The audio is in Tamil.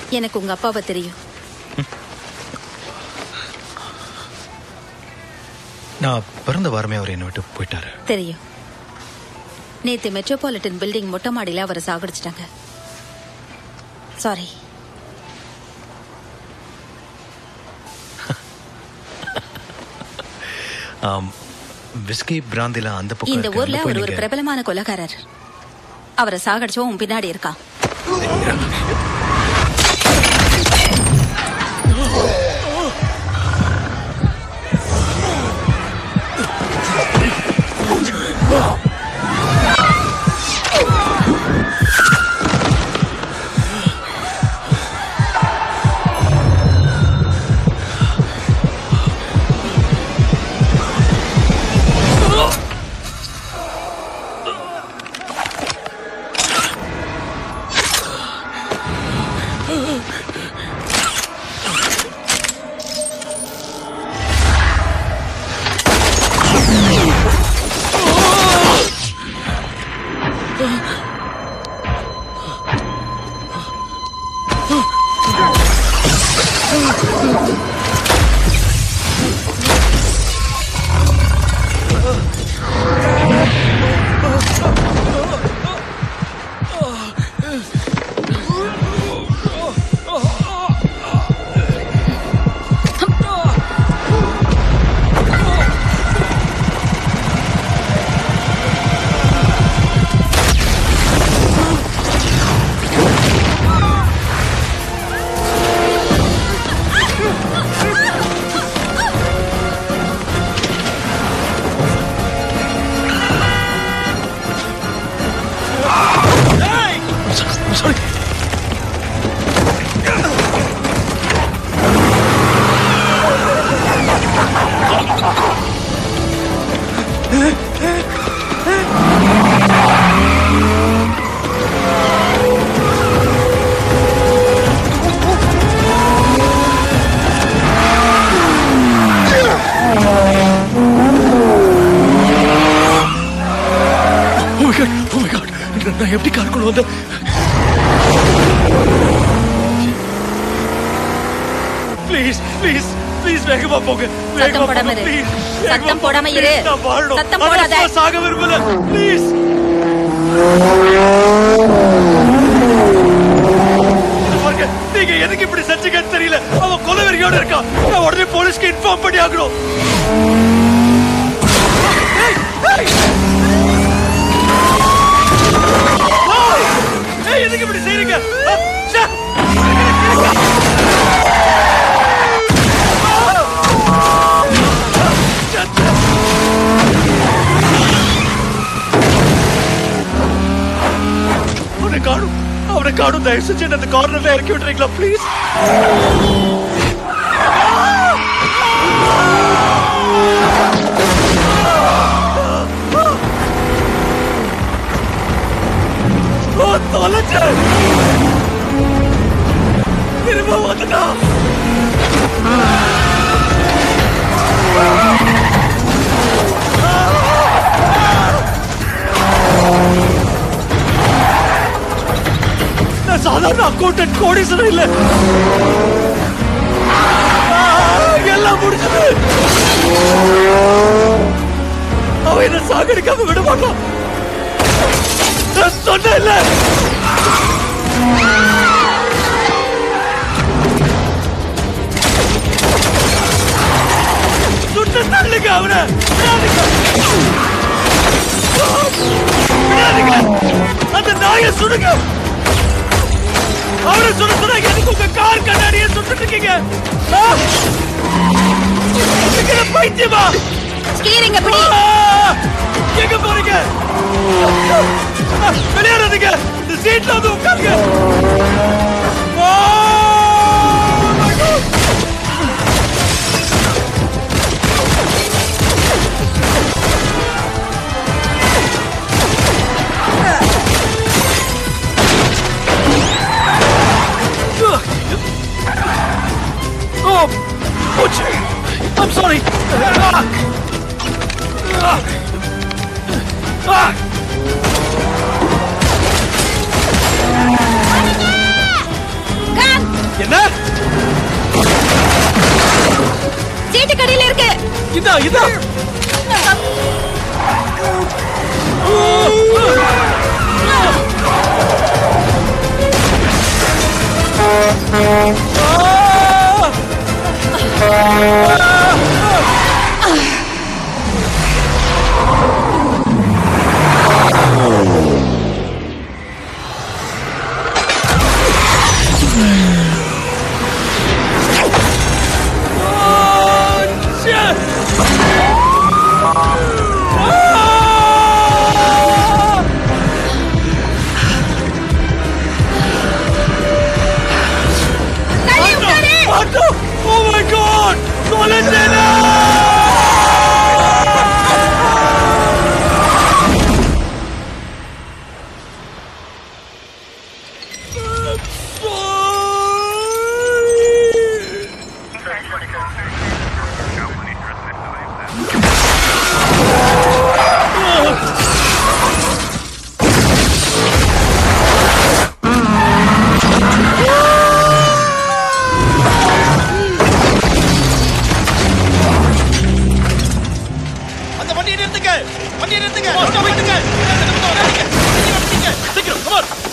எனக்கு உங்க அப்பாவை தெரியும் நான் பிறந்த வாரமே அவர் என்னை விட்டு போயிட்டாரு தெரியும் நேத்து மெட்ரோபாலிட்டன் பில்டிங் மொட்டை மாடியில அவரை சாகடிச்சிட்டாங்க சாரி ஆம், விஸ்கி பிராந்திலாம் அந்த பக்கம் இந்த இருக்கு. ஊர்ல அங்க போய் அவர் ஒரு நீங்க- பிரபலமான கொலைகாரர் அவரை சாகடிச்சவன் உன் பின்னாடி இருக்கான் Oh my god, oh my god. நான் எப்படி காருக்குள்ள வந்த ப்ளீஸ் ப்ளீஸ் ப்ளீஸ் வேகமா போங்க வேகமா சத்தம் போடாம போங்க இரு. ப்ளீஸ் சத்தம் போடாம இரு. நான் வாழணும் சத்தம் ஆனா போடாத. நான் சாக விரும்பல ப்ளீஸ் பாருங்க நீங்க எதுக்கு இப்படி செஞ்சீங்கன்னு தெரியல அவன் கொலவெறியோட இருக்கான் நான் உடனே போலீஸ்க்கு இன்ஃபார்ம் பண்ணி ஆகணும் ஏய், ஏய். ஓய்! ஏய், எதுக்கு இப்படி செய்றீங்க அ, ச்சே! அவனை காணும் அவனை காணும் தயவு செஞ்சு என்ன அந்த கார்னர்ல இறக்கி விட்டுறீங்களா ப்ளீஸ் தொலைச்சு திரும்ப வந்துட்டா நான் சாதாரண அக்கௌண்டன்ட் கோடீஸ்வரன் இல்ல ஆ, எல்லாம் முடிஞ்சது அவன் என்ன சாகடிக்காம விட மாட்டான் நான் சொன்னேன்ல சுட்டு தள்ளுங்க அவனை விடாதீங்க. விடாதீங்க. அந்த நாயை சுடுங்க அவரை சுட சுட எதுக்கு உங்க கார் கண்ணாடியை சுட்டுட்டு இருக்கீங்க ஆ? இதுக்கு என்ன பைத்தியமா ஸ்டீரிங் எப்படி ஆ! எங்க போறீங்க ஆ, வெளியேறாதீங்க இந்த சீட்ல வந்து உட்காருங்க ஆ! my God! Oh, Butch! I'm sorry! Ah! Ah! Ah! காங் இதா இதா Oh my god! Valentina! அந்த வண்டியை நிறுத்துங்க வண்டியை நிறுத்துங்க வண்டியை நிறுத்துங்க சீக்கிரம் come on